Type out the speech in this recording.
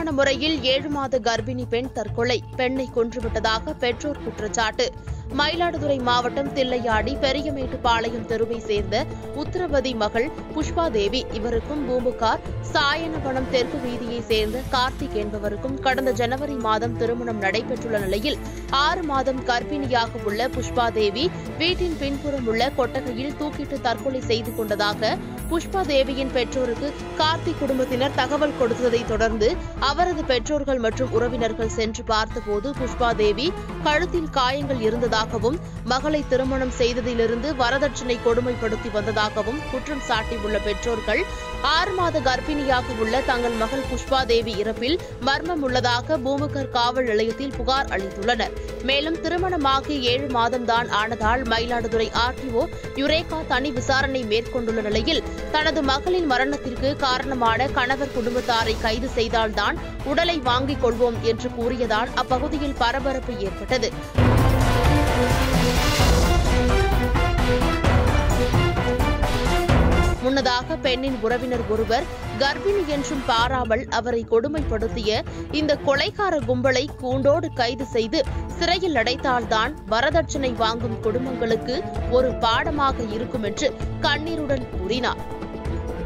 கொடூரமான முறையில் ஏழு மாத கர்ப்பிணி பெண் தற்கொலை பெண்ணை கொன்றுவிட்டதாக பெற்றோர் குற்றச்சாட்டு மயிலாடுதுறை மாவட்டம் தில்லையாடி பெரியமேட்டுப்பாளையம் தெருவை சேர்ந்த உத்தரவதி மகள் புஷ்பா தேவி இவருக்கும் பூம்புகார் சாயனவனம் தெற்கு வீதியை சேர்ந்த கார்த்திக் என்பவருக்கும் கடந்த ஜனவரி மாதம் திருமணம் நடைபெற்றுள்ள நிலையில் ஆறு மாதம் கர்ப்பிணியாக உள்ள புஷ்பா தேவி வீட்டின் பின்புறம் உள்ள கொட்டகையில் தூக்கிட்டு தற்கொலை செய்து கொண்டதாக புஷ்பா தேவியின் பெற்றோருக்கு கார்த்திக் குடும்பத்தினர் தகவல் கொடுத்ததை தொடர்ந்து அவரது பெற்றோர்கள் மற்றும் உறவினர்கள் சென்று பார்த்தபோது புஷ்பா தேவி கழுத்தில் காயங்கள் இருந்ததாகவும் மகளை திருமணம் செய்ததிலிருந்து வரதட்சணை கொடுமைப்படுத்தி வந்ததாகவும் குற்றம் சாட்டியுள்ள பெற்றோர்கள் ஆறு மாத கர்ப்பிணியாக உள்ள தங்கள் மகள் புஷ்பா தேவி இறப்பில் மர்மம் உள்ளதாக பூமுகர் காவல் நிலையத்தில் புகார் அளித்துள்ளனர் மேலும் திருமணமாகி ஏழு மாதம்தான் ஆனதால் மயிலாடுதுறை ஆர்டிஓ யுரேகா தனி விசாரணை மேற்கொண்டுள்ள நிலையில் தனது மகளின் மரணத்திற்கு காரணமான கணவர் குடும்பத்தாரை கைது செய்தால்தான் உடலை வாங்கிக் கொள்வோம் என்று கூறியதால் அப்பகுதியில் பரபரப்பு ஏற்பட்டது முன்னதாக பெண்ணின் உறவினர் ஒருவர் கர்ப்பிணி என்றும் பாராமல் அவரை கொடுமைப்படுத்திய இந்த கொலைகார கும்பலை கூண்டோடு கைது செய்து சிறையில் அடைத்தால்தான் வரதட்சணை வாங்கும் குடும்பங்களுக்கு ஒரு பாடமாக இருக்கும் என்று கண்ணீருடன் கூறினார்